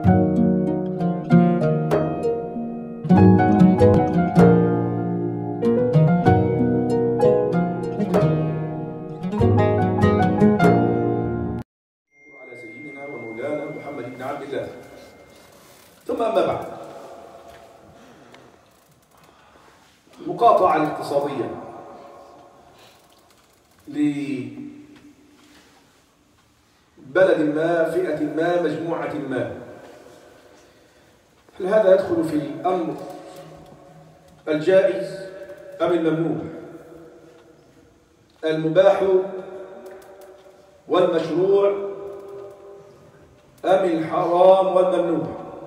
على سيدنا ومولانا محمد بن عبد الله ثم أما بعد المقاطعة الاقتصادية لبلد ما فئة ما مجموعة ما هل هذا يدخل في الأمر الجائز أم الممنوع المباح والمشروع أم الحرام والممنوع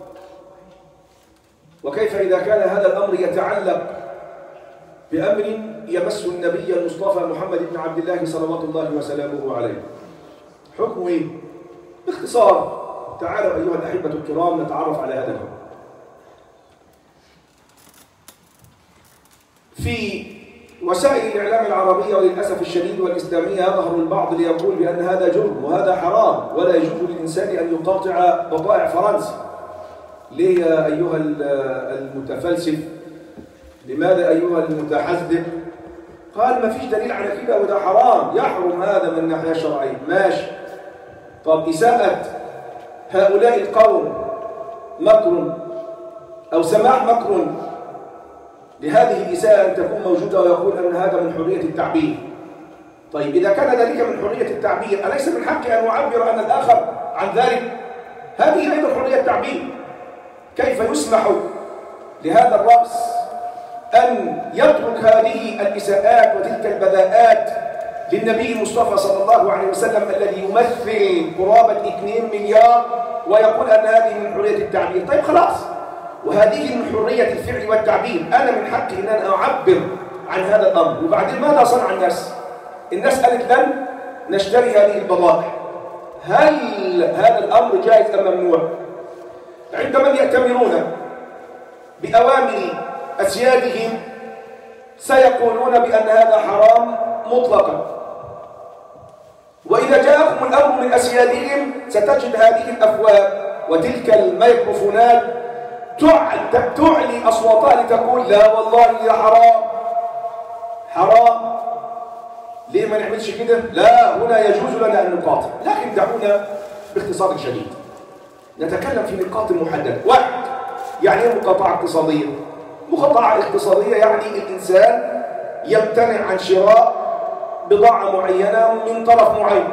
وكيف إذا كان هذا الأمر يتعلق بأمر يمس النبي المصطفى محمد بن عبد الله صلوات الله وسلامه عليه حكمه إيه؟ باختصار تعالوا أيها الأحبة الكرام نتعرف على هذا الحكم في وسائل الإعلام العربية وللأسف الشديد والإسلامية يظهر البعض ليقول بأن هذا جرم وهذا حرام ولا يجوز للإنسان أن يقاطع بضائع فرنسا ليه يا أيها المتفلسف لماذا أيها المتحزب قال ما فيش دليل على كده وده حرام يحرم هذا من الناحية الشرعية ماشي طب إساءة هؤلاء القوم مكر أو سماح مكر لهذه الإساءة أن تكون موجودة ويقول أن هذا من حرية التعبير طيب إذا كان ذلك من حرية التعبير أليس من حقي أن أعبر أن الآخر عن ذلك هذه أيضا حرية التعبير كيف يسمح لهذا الرأس أن يترك هذه الإساءات وتلك البذاءات للنبي المصطفى صلى الله عليه وسلم الذي يمثل قرابة 2 مليار ويقول أن هذه من حرية التعبير طيب خلاص وهذه من حرية الفعل والتعبير أنا من حقي أن أنا أعبر عن هذا الأمر وبعدين ماذا صنع الناس؟ الناس قالت لن نشتري هذه البضائع هل هذا الأمر جائز أم ممنوع؟ عند من يأتمرون بأوامر أسيادهم سيقولون بأن هذا حرام مطلقا وإذا جاءهم الأمر من أسيادهم ستجد هذه الأفواه وتلك الميكروفونات تعلي أصواتها لتقول لا والله يا حرام حرام ليه ما نعملش كده لا هنا يجوز لنا أن نقاطع لكن دعونا باختصار شديد نتكلم في نقاط محددة واحد يعني ايه مقاطعة اقتصادية مقاطعة اقتصادية يعني الإنسان يمتنع عن شراء بضاعة معينة من طرف معين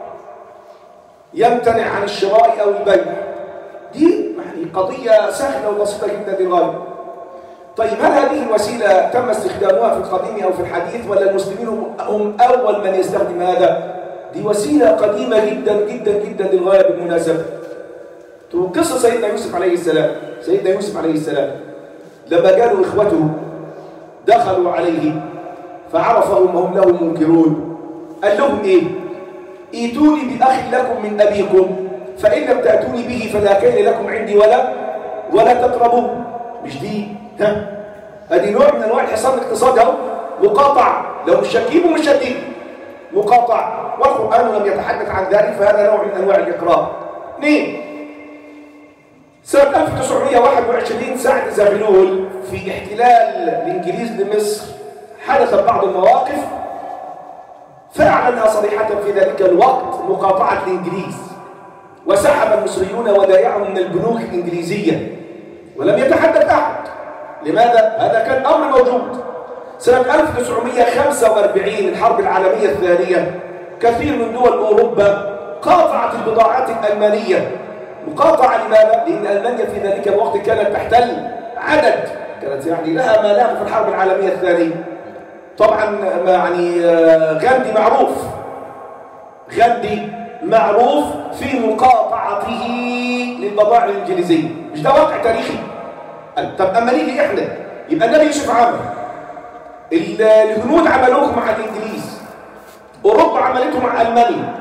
يمتنع عن الشراء أو البيع دي يعني قضية سهلة وبسيطة جدا للغاية طيب هل هذه الوسيلة تم استخدامها في القديم أو في الحديث ولا المسلمين هم أول من يستخدم هذا دي وسيلة قديمة جدا جدا جدا للغاية بالمناسبة قصة سيدنا يوسف عليه السلام سيدنا يوسف عليه السلام لما جاءوا إخوته دخلوا عليه فعرفهم وهم له منكرون قال لهم إيه ايتوني بأخ لكم من أبيكم فإن لم تأتوني به فلا كيل لكم عندي ولا ولا تقربون مش دي ها ادي نوع من انواع الحصار الاقتصادي اهو مقاطع لو مش شاكين ومش شاكين مقاطع والقرآن لم يتحدث عن ذلك فهذا نوع من انواع الاقرار اثنين سنة 1921 سعد زغلول في احتلال الانجليز لمصر حدثت بعض المواقف فأعلنها صريحة في ذلك الوقت مقاطعة الانجليز وسحب المصريون ودائعهم من البنوك الإنجليزية ولم يتحدث أحد لماذا؟ هذا كان أمر موجود سنة 1945 الحرب العالمية الثانية كثير من دول أوروبا قاطعت البضاعات الألمانية مقاطعة لماذا؟ لأن ألمانيا في ذلك الوقت كانت تحتل عدد كانت يعني لها ملاك في الحرب العالمية الثانية طبعا يعني غاندي معروف غاندي معروف في مقاطعته للبضائع الإنجليزية مش ده واقع تاريخي طب أما نيجي إحنا يبقى النبي يوسف عمل الهنود عملوه مع الإنجليز أوروبا عملته مع ألمانيا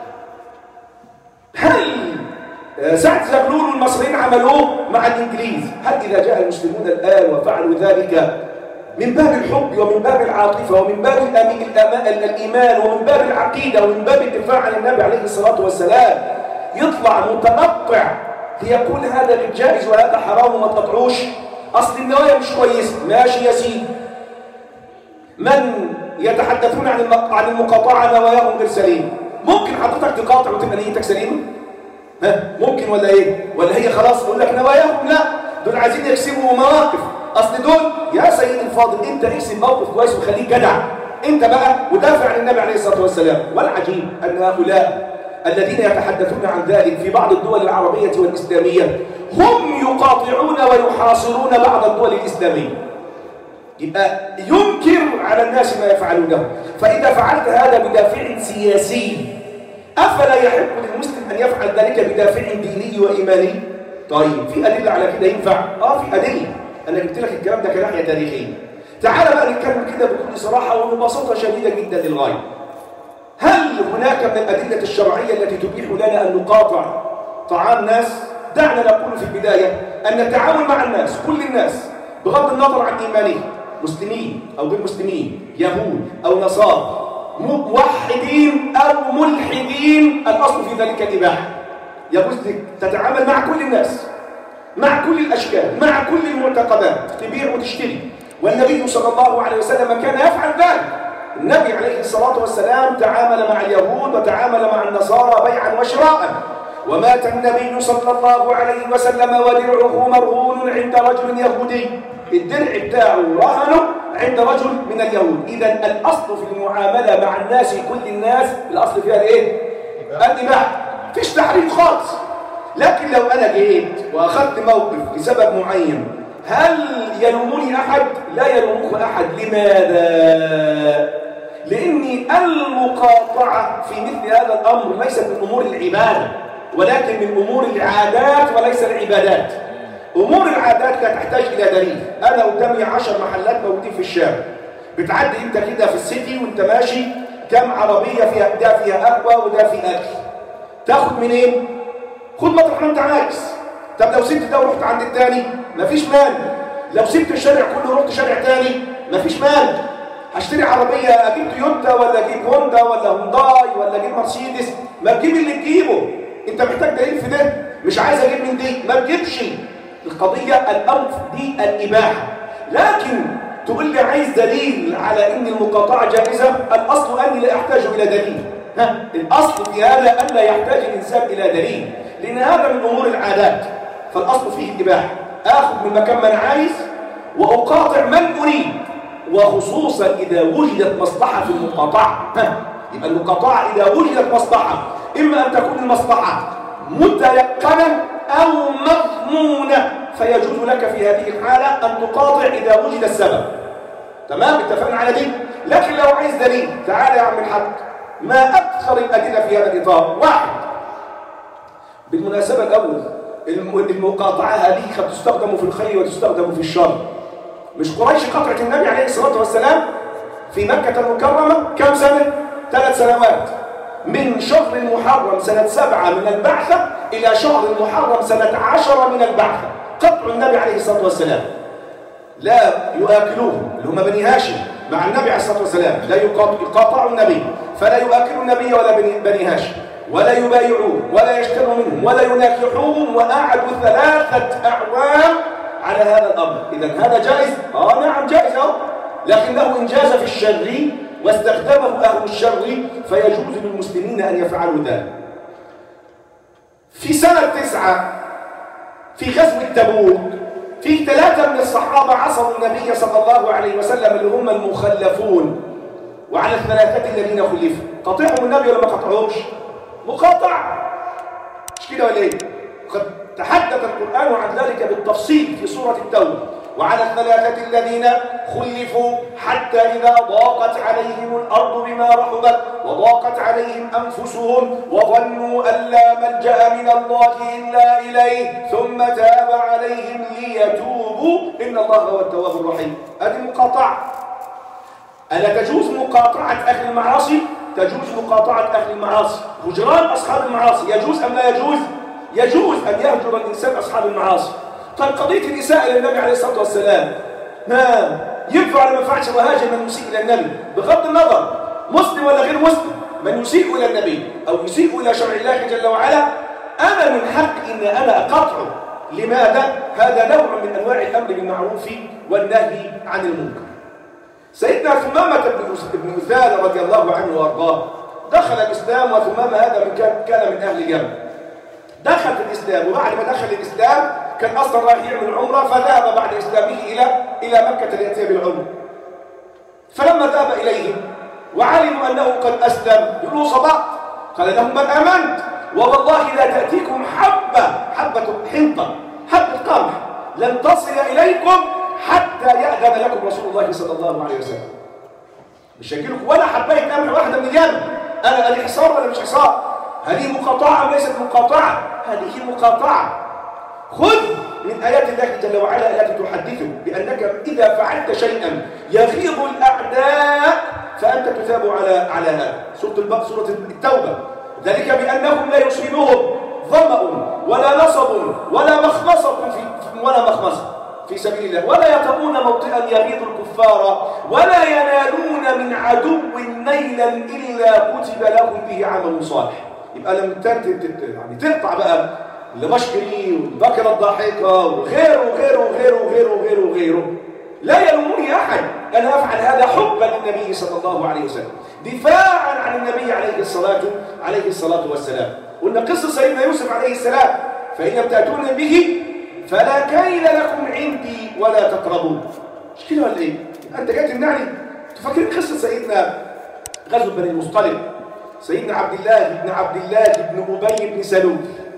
هل سعد زغلول والمصريين عملوه مع الإنجليز هل إذا جاء المسلمون الآن وفعلوا ذلك من باب الحب ومن باب العاطفة ومن باب الإيمان ومن باب العقيدة ومن باب الدفاع عن النبي عليه الصلاة والسلام يطلع متنطع يقول هذا جائز وهذا حرام وما تقطعوش أصل النوايا مش كويس ماشي يا سيدي من يتحدثون عن عن المقاطعة نواياهم غير سليم ممكن حضرتك تقاطع وتبقى نيتك سليمة ها ممكن ولا ايه ولا هي خلاص يقول لك نواياهم لا دول عايزين يكسبوا مواقف اصل دول يا سيدي الفاضل انت اكسب موقف كويس وخليك جدع انت بقى ودافع عن النبي عليه الصلاه والسلام والعجيب ان هؤلاء الذين يتحدثون عن ذلك في بعض الدول العربيه والاسلاميه هم يقاطعون ويحاصرون بعض الدول الاسلاميه يبقى ينكر على الناس ما يفعلونه فاذا فعلت هذا بدافع سياسي افلا يحق للمسلم ان يفعل ذلك بدافع ديني وايماني طيب في ادله على كده ينفع اه في ادله انا جبت لك الكلام ده كناحيه تاريخيه تعال بقى نتكلم كده بكل صراحه وببساطه شديده جدا للغايه هل هناك من الادله الشرعيه التي تبيح لنا ان نقاطع طعام ناس دعنا نقول في البدايه ان التعامل مع الناس كل الناس بغض النظر عن ايمانهم مسلمين او غير مسلمين يهود او نصارى موحدين او ملحدين الاصل في ذلك الاباحه يجوز تتعامل مع كل الناس مع كل الاشكال مع كل المعتقدات تبيع وتشتري والنبي صلى الله عليه وسلم كان يفعل ذلك النبي عليه الصلاة والسلام تعامل مع اليهود وتعامل مع النصارى بيعا وشراء ومات النبي صلى الله عليه وسلم ودرعه مرهون عند رجل يهودي الدرع بتاعه رهنه عند رجل من اليهود إذا الأصل في المعاملة مع الناس كل الناس الأصل فيها الإيه؟ الإباحة فيش تحريم خالص لكن لو أنا جيت وأخذت موقف لسبب معين هل يلومني أحد؟ لا يلومك أحد لماذا؟ لأن المقاطعة في مثل هذا الأمر ليست من أمور العبادة ولكن من أمور العادات وليس العبادات أمور العادات لا تحتاج إلى دليل أنا قدامي عشر محلات موجودين في الشارع بتعدي أنت كده في السيتي وأنت ماشي كم عربية فيها ده فيها قهوة وده فيه أكل تاخد منين؟ خد مطرح ما أنت عايز طب لو سبت ده ورحت عند التاني مفيش مانع لو سبت الشارع كله ورحت شارع تاني مفيش مانع هشتري عربية أجيب تويوتا ولا أجيب هوندا ولا هونداي ولا أجيب مرسيدس ما تجيب اللي تجيبه أنت محتاج دليل في ده مش عايز أجيب من دي ما تجيبش القضية الأمر دي الإباحة لكن تقول لي عايز دليل على أن المقاطعة جائزة الأصل أني لا أحتاج إلى دليل ها؟ الأصل في هذا أن لا يحتاج الإنسان إلى دليل لأن هذا من أمور العادات فالأصل فيه الإباحة آخذ من مكان من عايز وأقاطع من أريد وخصوصا إذا وجدت مصلحة في المقاطعة يبقى المقاطعة إذا وجدت مصلحة إما أن تكون المصلحة متيقنة أو مضمونة فيجوز لك في هذه الحالة أن تقاطع إذا وجد السبب تمام اتفقنا على دي لكن لو عايز دليل تعال يا عم الحاج ما أكثر الأدلة في هذا الإطار واحد بالمناسبة الأول المقاطعة هذه قد تستخدم في الخير وتستخدم في الشر مش قريش قطعت النبي عليه الصلاة والسلام في مكة المكرمة كم سنة؟ ثلاث سنوات من شهر المحرم سنة سبعة من البعثة إلى شهر المحرم سنة عشرة من البعثة قطع النبي عليه الصلاة والسلام لا يؤكلوه اللي هم بني هاشم مع النبي عليه الصلاة والسلام لا يقاطعوا النبي فلا يؤكلوا النبي ولا بني, بني هاشم ولا يبايعوه ولا يشتروا منهم ولا يناكحوهم وقعدوا ثلاثة أعوام على هذا الأمر إذا هذا جائز؟ آه نعم جائز أهو لكنه إنجاز في الشر واستخدمه أهل الشر فيجوز للمسلمين أن يفعلوا ذلك في سنة تسعة في غزوة تبوك في ثلاثة من الصحابة عصروا النبي صلى الله عليه وسلم اللي هم المخلفون وعلى الثلاثة الذين خلفوا قطعهم النبي ولا ما قطعهمش؟ مقاطع مش كده ولا ايه؟ قد تحدث القرآن عن ذلك بالتفصيل في سورة التوبة وعلى الثلاثة الذين خلفوا حتى إذا ضاقت عليهم الأرض بما رحبت وضاقت عليهم أنفسهم وظنوا أن لا ملجأ من الله إلا إليه ثم تاب عليهم ليتوبوا إن الله هو التواب الرحيم هذه المقاطعة ألا تجوز مقاطعة أهل المعاصي؟ تجوز مقاطعة أهل المعاصي هجران أصحاب المعاصي يجوز أم لا يجوز؟ يجوز أن يهجر الإنسان أصحاب المعاصي طيب قضية الإساءة إلى النبي عليه الصلاة والسلام نعم ينفع ولا ما ينفعش وهاجر من يسيء إلى النبي بغض النظر مسلم ولا غير مسلم من يسيء إلى النبي أو يسيء إلى شرع الله جل وعلا أنا من حق إن أنا أقطعه لماذا؟ هذا نوع من أنواع الأمر بالمعروف والنهي عن المنكر سيدنا ثمامة بن مثال رضي الله عنه وأرضاه دخل الإسلام وثمامة هذا من كان, كان من أهل اليمن دخل في الإسلام وبعد ما دخل الإسلام كان أصلا رايح يعمل عمرة فذهب بعد إسلامه إلى إلى مكة ليأتي بالعمرة فلما ذهب إليهم وعلموا أنه قد أسلم يقولوا صدقت قال لهم من أمنت ووالله لا تأتيكم حبة حبة حنطة حبة قمح لن تصل إليكم حتى يأذن لكم رسول الله صلى الله عليه وسلم مش هيجيلكم ولا حباية قمح واحدة من اليمن أنا أنا حصار ولا مش حصار هذه مقاطعة وليست مقاطعة هذه مقاطعة خذ من آيات الله جل وعلا التي تحدثه بأنك إذا فعلت شيئا يغيظ الأعداء فأنت تثاب على على هذا سورة البقرة سورة التوبة ذلك بأنهم لا يصيبهم ظمأ ولا نصب ولا مخمصة في ولا مخمصة في سبيل الله ولا يطؤون موطئا يغيظ الكفار ولا ينالون من عدو نيلا إلا كتب لهم به عمل صالح يبقى لما يعني تقطع بقى المشكري والبكرة الضاحكة وغيره وغيره وغيره وغيره وغيره وغيره لا يلومني أحد أنا أفعل هذا حبا للنبي صلى الله عليه وسلم دفاعا عن النبي عليه الصلاة عليه الصلاة والسلام قلنا قصة سيدنا يوسف عليه السلام فإن لم تأتون به فلا كيل لكم عندي ولا تقربون مش كده ولا ايه انت جاي تمنعني تفكرين قصه سيدنا غزو بني المصطلق سيدنا عبد الله بن عبد الله بن ابي بن سلول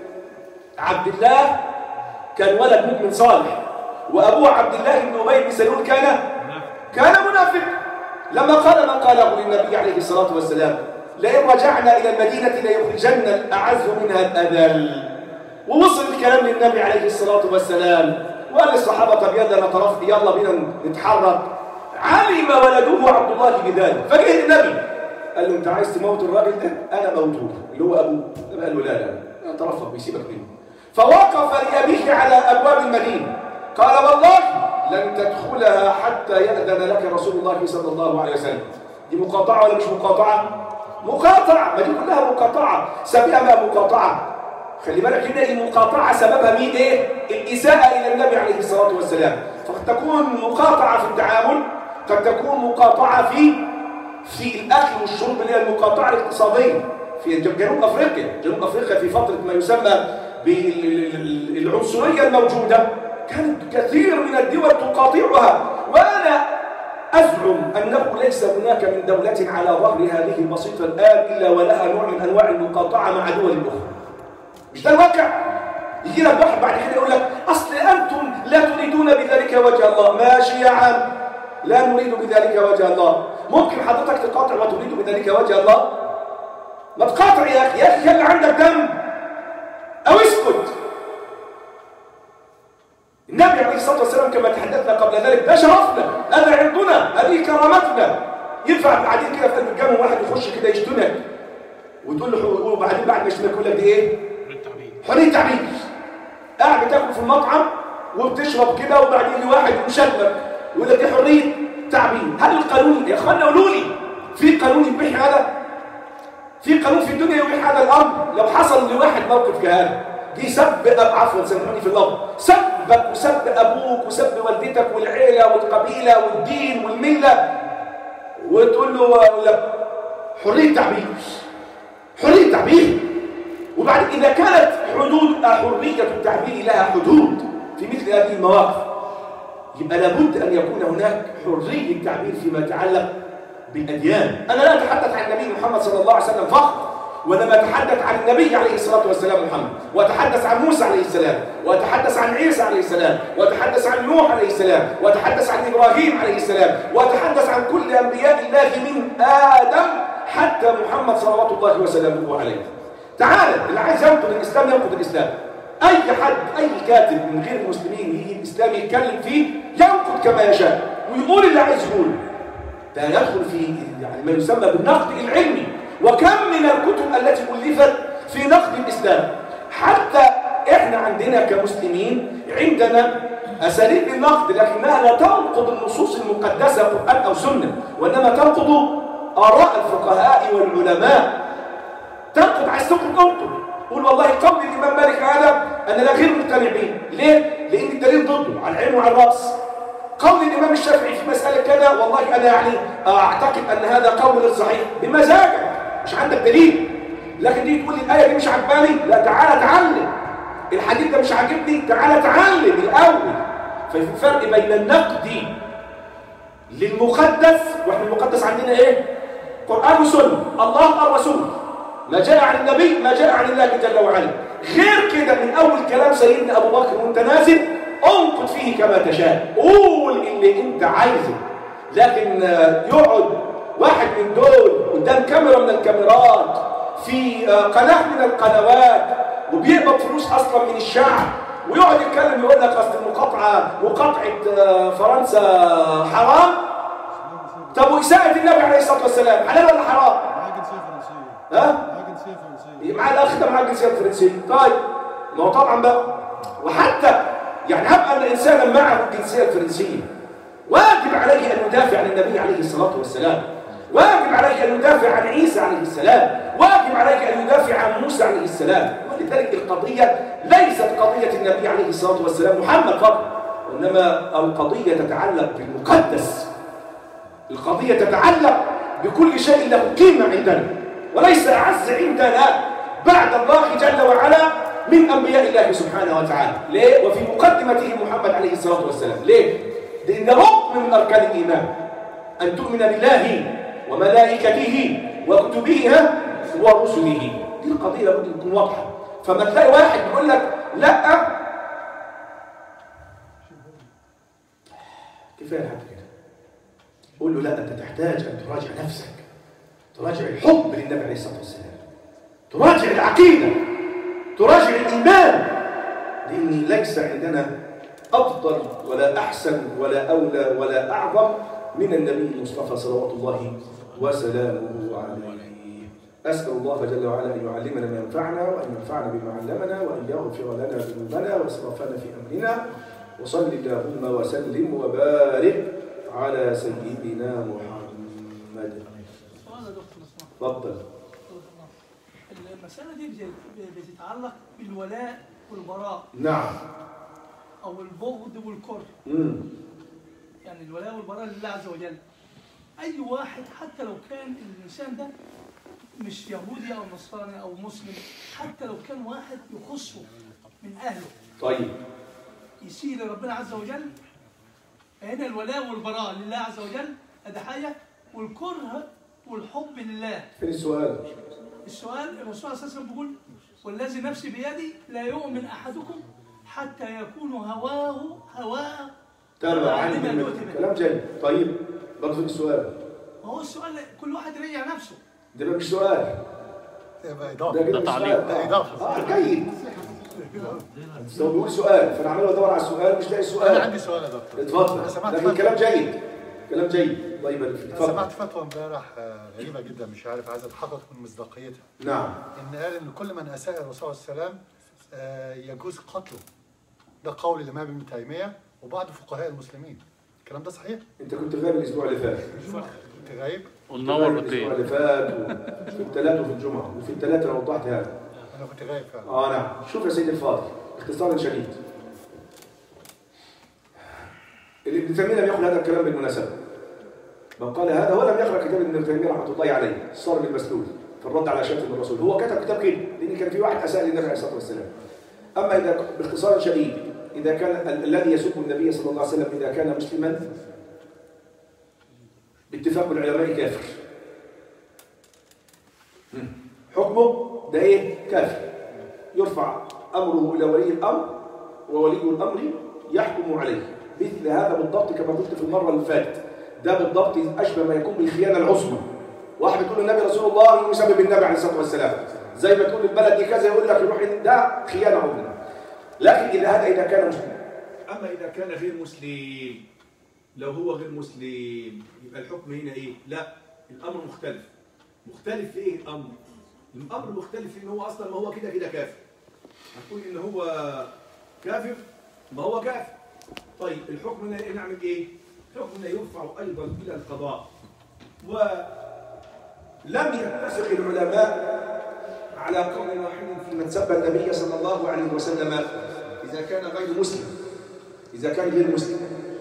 عبد الله كان ولد مؤمن صالح وابوه عبد الله بن ابي بن سلول كان كان منافق لما قال ما قاله للنبي عليه الصلاه والسلام لئن رجعنا الى المدينه ليخرجن الاعز منها الاذل ووصل الكلام للنبي عليه الصلاة والسلام وقال للصحابة طب يلا نترف يلا بينا نتحرك علم ولده عبد الله بذلك فجه النبي قال له انت عايز تموت الراجل ده انا موته اللي هو ابوه قال له لا لا لا ترفق بيسيبك منه فوقف لأبيه على أبواب المدينة قال والله لن تدخلها حتى يأذن لك رسول الله صلى الله عليه وسلم دي مقاطعة ولا مش مقاطعة؟ مقاطعة ما دي كلها مقاطعة سميها ما مقاطعة خلي بالك هنا المقاطعة سببها مين ايه الإساءة إلى النبي عليه الصلاة والسلام فقد تكون مقاطعة في التعامل قد تكون مقاطعة في في الأكل والشرب اللي هي المقاطعة الاقتصادية في جنوب أفريقيا جنوب أفريقيا في فترة ما يسمى بالعنصرية الموجودة كانت كثير من الدول تقاطعها وأنا أزعم أنه ليس هناك من دولة على ظهر هذه البسيطة الآن إلا ولها نوع من أنواع المقاطعة مع دول أخرى مش ده الواقع يجي لك واحد بعد كده يقول لك اصل انتم لا تريدون بذلك وجه الله ماشي يا عم لا نريد بذلك وجه الله ممكن حضرتك تقاطع وتريد بذلك وجه الله ما تقاطع يا اخي يا اخي خلي عندك دم او اسكت النبي عليه الصلاه والسلام كما تحدثنا قبل ذلك ده شرفنا هذا عرضنا هذه كرامتنا ينفع بعدين كده في قلب الجامع واحد يخش كده يشتمك وتقول له وبعدين بعد ما يشتمك يقول لك دي ايه حرية تعبير قاعد بتاكل في المطعم وبتشرب كده وبعدين واحد مشغل يقول لك دي حرية تعبير هل القانون يا اخوانا قولوا لي في قانون يبيح هذا في قانون في الدنيا يبيح هذا الامر لو حصل لواحد موقف كهذا دي سب اب عفوا سامحوني في اللفظ سبك وسب ابوك وسب والدتك والعيله والقبيله والدين والمله وتقول له ولا حريه تعبير حريه تعبير وبعد إذا كانت حدود حرية التعبير لها حدود في مثل هذه المواقف يبقى لابد أن يكون هناك حرية التعبير فيما يتعلق بالأديان أنا لا أتحدث عن النبي محمد صلى الله عليه وسلم فقط وإنما أتحدث عن النبي عليه الصلاة والسلام محمد وأتحدث عن موسى عليه السلام وأتحدث عن عيسى عليه السلام وأتحدث عن نوح عليه السلام وأتحدث عن إبراهيم عليه السلام وأتحدث عن كل أنبياء الله من آدم حتى محمد صلوات الله وسلامه عليه تعالى اللي عايز ينقد الإسلام ينقد الإسلام أي حد أي كاتب من غير المسلمين يجي الإسلام يتكلم فيه ينقد كما يشاء ويقول اللي عايز يقوله ده يدخل في يعني ما يسمى بالنقد العلمي وكم من الكتب التي ألفت في نقد الإسلام حتى إحنا عندنا كمسلمين عندنا أساليب النقد لكنها لا تنقض النصوص المقدسة قرآن أو سنة وإنما تنقض آراء الفقهاء والعلماء تنقض عايز تنقض انقض قول والله قول الإمام مالك هذا أنا لا غير مقتنع به ليه؟ لأن الدليل ضده على العين وعلى الرأس قول الإمام الشافعي في مسألة كذا والله أنا يعني أعتقد أن هذا قول غير صحيح بمزاجك مش عندك دليل لكن دي تقول لي الآية دي مش عجباني لا تعالى تعلم الحديث ده مش عاجبني تعالى تعلم الأول ففي فرق بين النقد للمقدس واحنا المقدس عندنا ايه قرآن وسنة الله الرسول ما جاء عن النبي ما جاء عن الله جل وعلا غير كده من اول كلام سيدنا ابو بكر وانت نازل انقد فيه كما تشاء قول اللي انت عايزه لكن يقعد واحد من دول قدام كاميرا من الكاميرات في قناه من القنوات وبيقبض فلوس اصلا من الشعب ويقعد يتكلم يقول لك اصل المقاطعه مقاطعه فرنسا حرام طب واساءه النبي عليه الصلاه والسلام حلال ولا حرام؟ معاه جنسيه فرنسيه ها؟ معاه جنسيه فرنسيه مع الاخ ده معاه الجنسيه الفرنسيه طيب ما هو طبعا بقى وحتى يعني هب ان انسانا معه الجنسيه الفرنسيه واجب عليه ان يدافع عن النبي عليه الصلاه والسلام واجب عليه ان يدافع عن عيسى عليه السلام واجب عليه ان يدافع عن موسى عليه السلام ولذلك القضيه ليست قضيه النبي عليه الصلاه والسلام محمد فقط وانما القضيه تتعلق بالمقدس القضيه تتعلق بكل شيء له قيمه عندنا وليس اعز عندنا بعد الله جل وعلا من انبياء الله سبحانه وتعالى ليه وفي مقدمته محمد عليه الصلاه والسلام ليه لان ركن من اركان الايمان ان تؤمن بالله وملائكته وكتبه ورسله دي القضيه لابد ان تكون واضحه فما تلاقي واحد يقول لك لا كفايه لحد كده قول له لا انت تحتاج ان تراجع نفسك تراجع الحب للنبي عليه الصلاه والسلام تراجع العقيده تراجع الايمان لان ليس عندنا افضل ولا احسن ولا اولى ولا اعظم من النبي المصطفى صلوات الله وسلامه عليه أسأل الله جل وعلا أن يعلمنا ما ينفعنا وأن ينفعنا بما علمنا وأن يغفر لنا ذنوبنا وإسرافنا في أمرنا وصل اللهم وسلم وبارك على سيدنا محمد سؤال يا دكتور اسمع تفضل المسألة دي بت- بتتعلق بالولاء والبراء نعم أو البغض والكره مم. يعني الولاء والبراء لله عز وجل أي واحد حتى لو كان الإنسان ده مش يهودي أو نصراني أو مسلم حتى لو كان واحد يخصه من أهله طيب يسيء لربنا عز وجل فهنا الولاء والبراء لله عز وجل هذا حاجة والكره والحب لله فين السؤال السؤال الرسول صلى الله عليه وسلم بيقول والذي نفسي بيدي لا يؤمن احدكم حتى يكون هواه هواه تابع عني لما يؤتي به. كلام جيد طيب برضه فين السؤال ما هو السؤال كل واحد يرجع نفسه ده مش سؤال يبقى ده اضافه كده ده مش تعليق. سؤال. ده إضافة. اه جيد بس هو بيقول سؤال فانا عمال ادور على السؤال مش لاقي سؤال انا عندي سؤال يا دكتور اتفضل انا سمعت لكن فتوى كلام جيد كلام جيد الله يبارك فيك انا اتفضل سمعت فتوى امبارح آه، غريبه جدا مش عارف عايز اتحقق من مصداقيتها نعم ان قال ان كل من اساء الرسول صلى الله عليه وسلم آه، يجوز قتله ده قول الامام ابن تيميه وبعض فقهاء المسلمين الكلام ده صحيح؟ انت كنت غايب الاسبوع اللي فات انت غايب؟ ونور الاسبوع روتين اللي فات وفي الثلاث وفي الجمعه وفي الثلاث انا وضحت هذا انا كنت غايب فعلا اه نعم شوف يا سيدي الفاضل اختصارا شديد اللي ابن تيميه لم يقل هذا الكلام بالمناسبه من قال هذا ولم يقرا كتاب ابن تيميه رحمه الله عليه الصارم المسلول في الرد على شتم الرسول هو كتب كتاب كده لان كان في واحد اساء للنبي عليه الصلاه والسلام اما اذا باختصار شديد اذا كان ال- الذي يسب النبي صلى الله عليه وسلم اذا كان مسلما باتفاق العلماء كافر مم. حكمه ده ايه كافر يرفع امره الى ولي الامر وولي الامر يحكم عليه مثل هذا بالضبط كما قلت في المره اللي فاتت ده بالضبط اشبه ما يكون بالخيانه العظمى واحد بتقول النبي رسول الله يسبب النبي عليه الصلاه والسلام زي ما تقول البلد دي كذا يقول لك يروح ده خيانه عظمى لكن اذا هذا اذا كان مسلما أما إذا كان غير مسلم لو هو غير مسلم يبقى الحكم هنا إيه؟ لا الأمر مختلف مختلف في إيه الأمر؟ الأمر مختلف في إن هو أصلا ما هو كده كده كافر هتقول إن هو كافر ما هو كافر طيب الحكم هنا إيه نعمل إيه؟ الحكم هنا يرفع أيضا إلى القضاء ولم لم يتفق العلماء على قول واحد في من سب النبي صلى الله عليه وسلم إذا كان غير مسلم إذا كان غير مسلم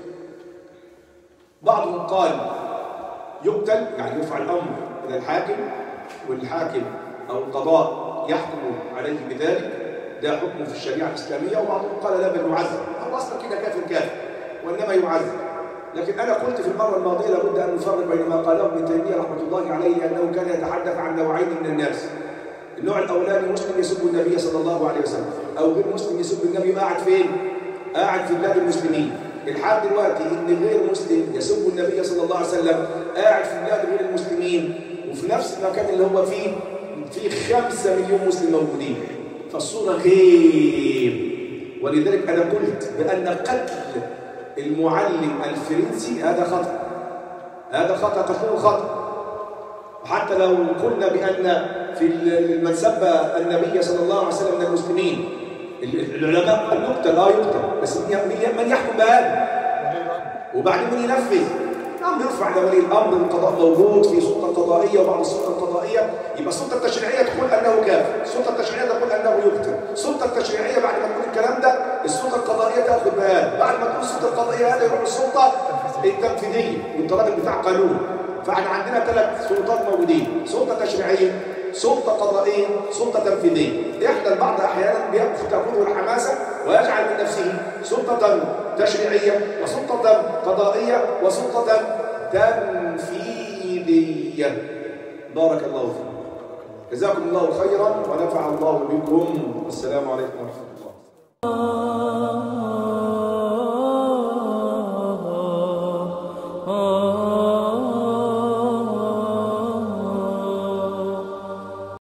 بعضهم قال يقتل يعني يرفع الأمر إلى الحاكم والحاكم أو القضاء يحكم عليه بذلك ده حكم في الشريعة الإسلامية وبعضهم قال لا بل يعذب هو أصلا كده كافر كافر وإنما يعذب لكن أنا قلت في المرة الماضية لابد أن نفرق بين ما قاله ابن تيمية رحمة الله عليه لأنه كان يتحدث عن نوعين من الناس النوع الأولاني مسلم يسب النبي صلى الله عليه وسلم أو غير مسلم يسب النبي قاعد فين؟ قاعد في بلاد المسلمين الحال دلوقتي إن غير مسلم يسب النبي صلى الله عليه وسلم قاعد في بلاد غير المسلمين وفي نفس المكان اللي هو فيه في خمسة مليون مسلم موجودين فالصورة خير ولذلك أنا قلت بأن قتل المعلم الفرنسي هذا خطأ هذا خطأ تقول خطأ وحتى لو قلنا بأن في من سب النبي صلى الله عليه وسلم من المسلمين العلماء قال يقتل اه يقتل بس من يحكم بهذا وبعدين من ينفذ نعم يرفع لولي الامر القضاء موجود في سلطه قضائيه وبعض السلطه القضائيه يبقى السلطه التشريعيه تقول انه كافر، السلطه التشريعيه تقول انه يقتل، السلطه التشريعيه بعد ما تقول الكلام ده السلطه القضائيه تاخذ بهذا، بعد ما تقول السلطه القضائيه هذا يروح السلطه التنفيذيه والراجل بتاع قانون، فاحنا عندنا ثلاث سلطات موجودين، سلطه تشريعيه، سلطه قضائيه، سلطه تنفيذيه، احنا البعض احيانا بياخذ تاخذه الحماسه ويجعل من نفسه سلطه تشريعيه وسلطه قضائيه وسلطه تنفيذيه بارك الله فيكم جزاكم الله خيرا ونفع الله بكم والسلام عليكم ورحمه الله